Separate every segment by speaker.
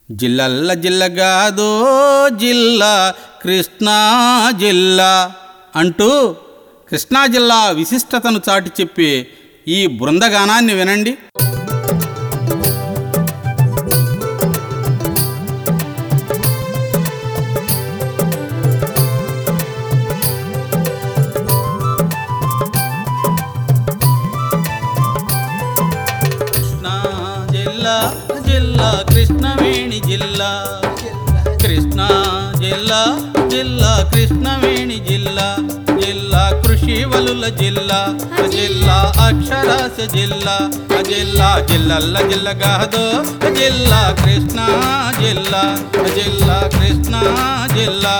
Speaker 1: జిల్లల్ల జిల్లగాదో జిల్లా కృష్ణా జిల్లా అంటూ కృష్ణా జిల్లా విశిష్టతను చాటి చెప్పే ఈ బృందగానాన్ని వినండి కృష్ణా జిల్లా జిల్లా కృష్ణవేణి జిల్లా కృష్ణా జిల్లా జిల్లా కృష్ణవేణి జిల్లా జిల్లా కృషి వలుల జిల్లా జిల్లా అక్షరాస్య జిల్లా జిల్లా జిల్లల్ల జిల్లగాదో జిల్లా కృష్ణా జిల్లా జిల్లా కృష్ణా జిల్లా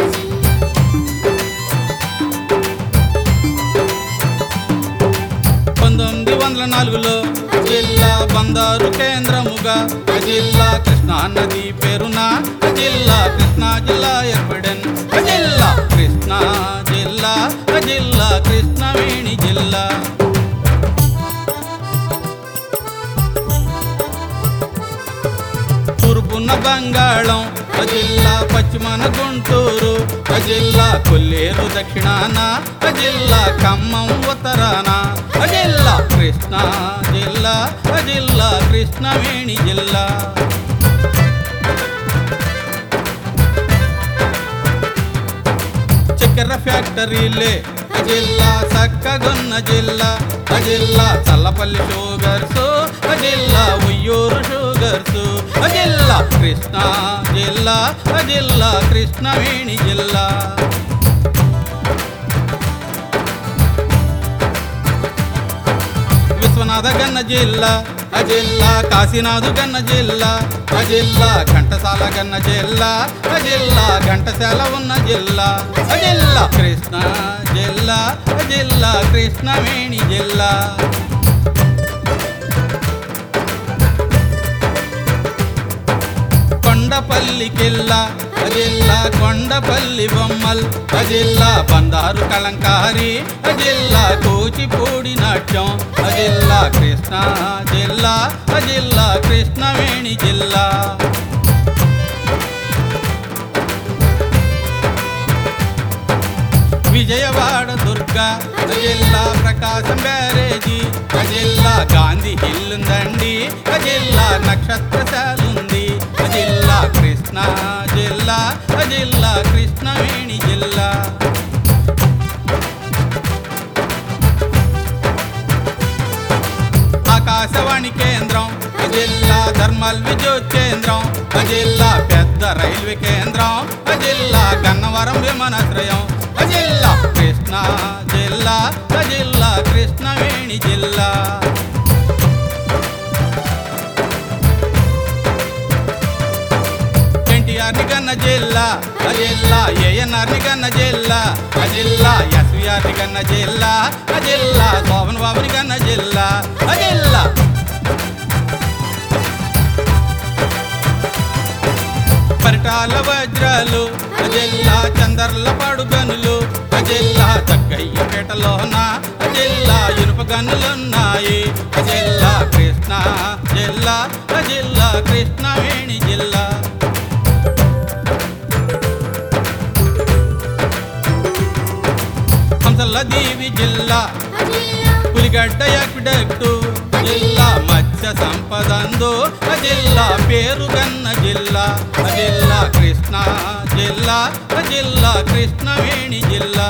Speaker 1: పంతొమ్మిది వందల నాలుగులో జిల్లా బందారు కేంద్రముగా జిల్లా కృష్ణా నది పేరున జిల్లా కృష్ణా జిల్లా ఏర్పడెన్ జిల్లా కృష్ణా జిల్లా జిల్లా కృష్ణవేణి జిల్లా తూర్పున బంగాళం జిల్లా పశ్చిమాన గుంటూరు జిల్లా కొల్లేరు దక్షిణాన జిల్లా ఖమ్మం ఉత్తరాన జిల్లా కృష్ణా జిల్లా జిల్లా కృష్ణవేణి జిల్లా చక్కెర ఫ్యాక్టరీలే జిల్లా చక్కగొన్న జిల్లా జిల్లా చల్లపల్లి షుగర్స్ జిల్లా ఉయ్యూరు షుగర్స్ జిల్లా కృష్ణా జిల్లా జిల్లా కృష్ణవేణి జిల్లా విశ్వనాథ గన్న జిల్లా జిల్లా కాశీనాథు గన్న జిల్లా జిల్లా ఘంటసాల గన్న జిల్లా జిల్లా ఘంటసాల ఉన్న జిల్లా జిల్లా కృష్ణ జిల్లా జిల్లా కృష్ణవేణి జిల్లా కొండపల్లి కిల్లా జిల్లా కొండపల్లి బొమ్మల్ జిల్లా బందారు కలంకారి జిల్లా కూచిపూడి నాట్యం జిల్లా కృష్ణా జిల్లా జిల్లా కృష్ణవేణి జిల్లా విజయవాడ దుర్గా జిల్లా ప్రకాశం బ్యారేజీ జిల్లా గాంధీ హిల్ ఉందండి జిల్లా నక్షత్రశాలుంది జిల్లా కృష్ణా జిల్లా జిల్లా కృష్ణవేణి జిల్లా ఆకాశవాణి కేంద్రం జిల్లా ధర్మల్ విద్యుత్ కేంద్రం జిల్లా పెద్ద రైల్వే కేంద్రం జిల్లా గన్నవరం విమానాశ్రయం జిల్లా కృష్ణా జిల్లా జిల్లా కృష్ణవేణి జిల్లా ఎన్టీఆర్ గన్న జిల్లా జిల్లా ఏఎన్ఆర్ గన్న జిల్లా జిల్లా ఎస్విఆర్ గన్న జిల్లా జిల్లా శోభన్ బాబుని గన్న జిల్లా జిల్లా పరిటాల వజ్రాలు జిల్లా చందర్ల పాడు గనులు జిల్లా చక్కయ్యపేటలోన జిల్లా ఇనుప గనులున్నాయి జిల్లా కృష్ణా జిల్లా జిల్లా కృష్ణవేణి జిల్లా హంసల దేవి జిల్లా పులిగడ్డ ఎక్విడక్టు జిల్లా మత్స్య సంపదందు జిల్లా పేరుగన్న జిల్లా జిల్లా కృష్ణా జిల్లా జిల్లా కృష్ణవేణి జిల్లా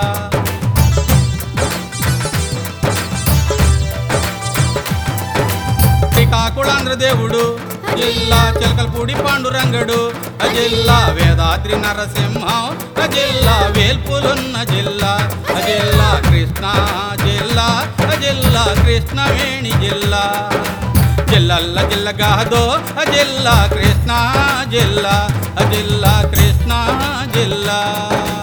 Speaker 1: శ్రీకాకుళాంధ్రదేవుడు జిల్లా చిలకలపూడి పాండురంగడు జిల్లా వేదాద్రి నరసింహం జిల్లా వేల్పులున్న జిల్లా జిల్లా కృష్ణా జిల్లా జిల్లా కృష్ణవేణి జిల్లా జిల్లల్ల జిల్లగాదో జిల్లా కృష్ణా జిల్లా జిల్లా కృష్ణా జిల్లా